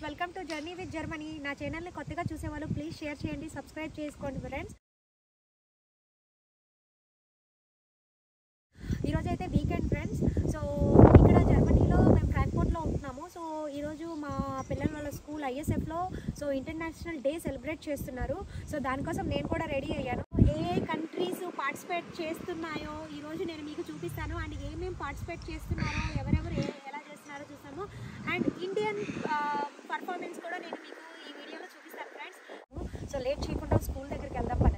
Welcome to journey with Germany నా ఛానల్ని కొత్తగా చూసేవాళ్ళు ప్లీజ్ షేర్ చేయండి సబ్స్క్రైబ్ చేసుకోండి ఫ్రెండ్స్ ఈరోజు అయితే వీకెండ్ ఫ్రెండ్స్ సో ఇక్కడ జర్మనీలో మేము ఫ్రాంక్ఫర్ట్లో ఉంటున్నాము సో ఈరోజు మా పిల్లల వాళ్ళ స్కూల్ ఐఎస్ఎఫ్లో సో ఇంటర్నేషనల్ డే సెలబ్రేట్ చేస్తున్నారు సో దానికోసం నేను కూడా రెడీ అయ్యాను ఏ ఏ కంట్రీస్ పార్టిసిపేట్ చేస్తున్నాయో ఈరోజు నేను మీకు చూపిస్తాను అండ్ ఏమేమి పార్టిసిపేట్ చేస్తున్నారో ఎవరెవరు ఏ ఎలా చేస్తున్నారో చూస్తాము అండ్ ఇండియన్ పర్ఫార్మెన్స్ కూడా నేను మీకు ఈ వీడియోలో చూపిస్తాను ఫ్రెండ్స్ సో లేట్ చేయకుండా స్కూల్ దగ్గరికి వెళ్దాం పదండి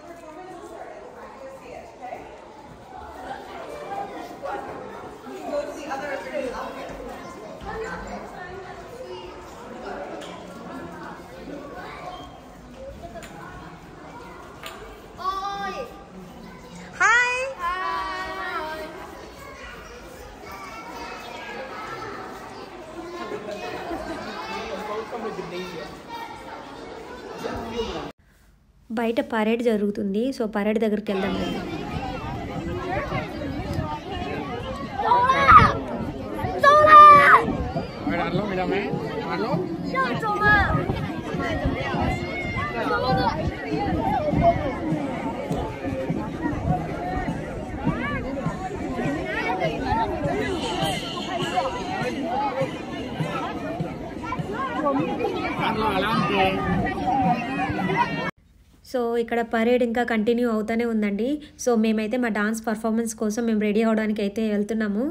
హాయ్ బయట పరేడ్ జరుగుతుంది సో పరేడ్ దగ్గరికి వెళ్దాం రండి. A ver, hazlo, mírame. Hazlo. Hazlo adelante. So ఇక్కడ పరేడ్ ఇంకా కంటిన్యూ అవుతూనే ఉందండి సో మేమైతే మా డాన్స్ పర్ఫార్మెన్స్ కోసం మేము రెడీ అవడానికి అయితే వెళ్తున్నాము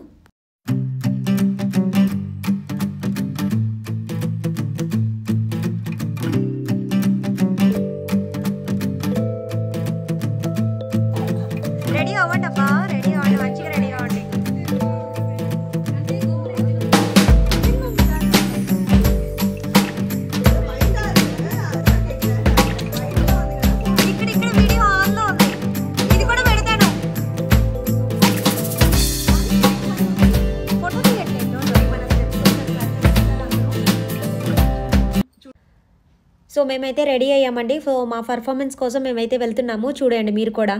రెడీ అవ్వండి అబ్బా రెడీ అవ్వండి మంచిగా రెడీ అవ్వండి ఇక్కడ ఇక్కడ వీడియో ఆన్ లో ఉంది ఇది కూడా పెడతాను ఫోటో తీయట్లేదు మన సో మేమైతే రెడీ అయ్యామండి సో మా పర్ఫార్మెన్స్ కోసం మేమైతే వెళ్తున్నాము చూడండి మీరు కూడా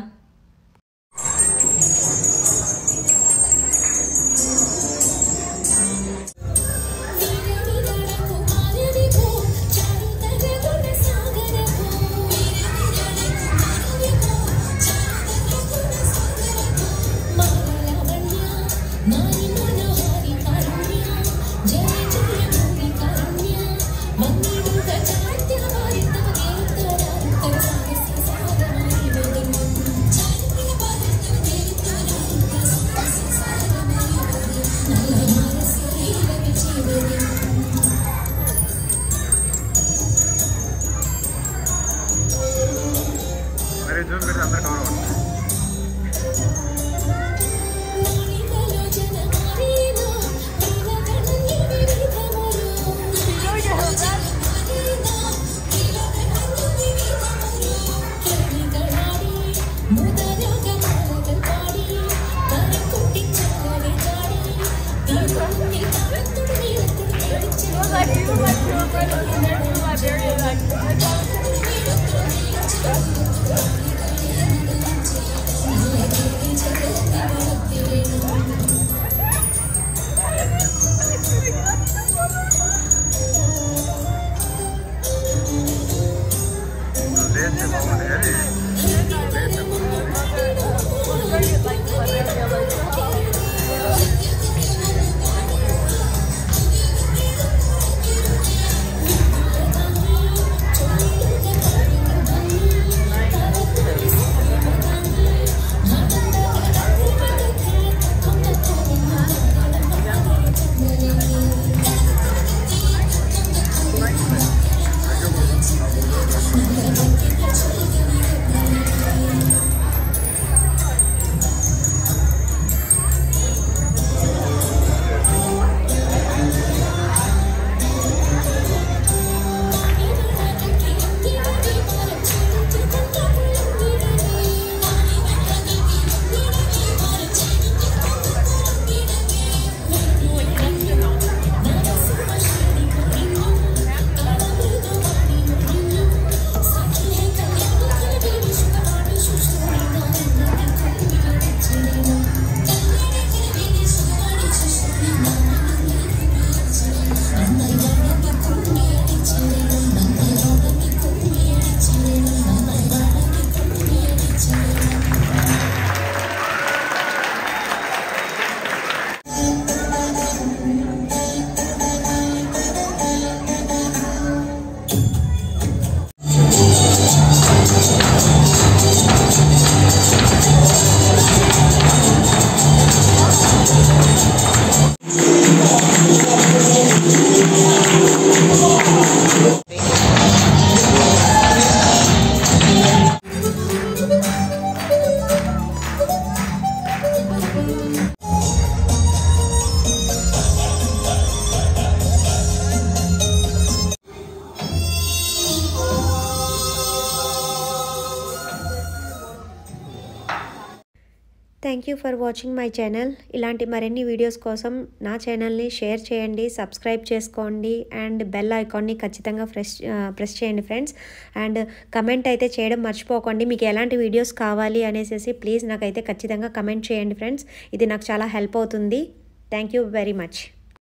మరి జూమ్ పెట్టి అందరు కవర్ అవ్వండి లేస్తే బాగుంది అది లేస్తే thank you for watching my channel ఇలాంటి మరిన్ని వీడియోస్ కోసం నా ఛానల్ని షేర్ చేయండి సబ్స్క్రైబ్ చేసుకోండి అండ్ బెల్ ఐకాన్ని ఖచ్చితంగా ప్రెస్ ప్రెస్ చేయండి ఫ్రెండ్స్ అండ్ కమెంట్ అయితే చేయడం మర్చిపోకండి మీకు ఎలాంటి వీడియోస్ కావాలి అనేసి ప్లీజ్ నాకైతే ఖచ్చితంగా కమెంట్ చేయండి ఫ్రెండ్స్ ఇది నాకు చాలా హెల్ప్ అవుతుంది థ్యాంక్ యూ వెరీ మచ్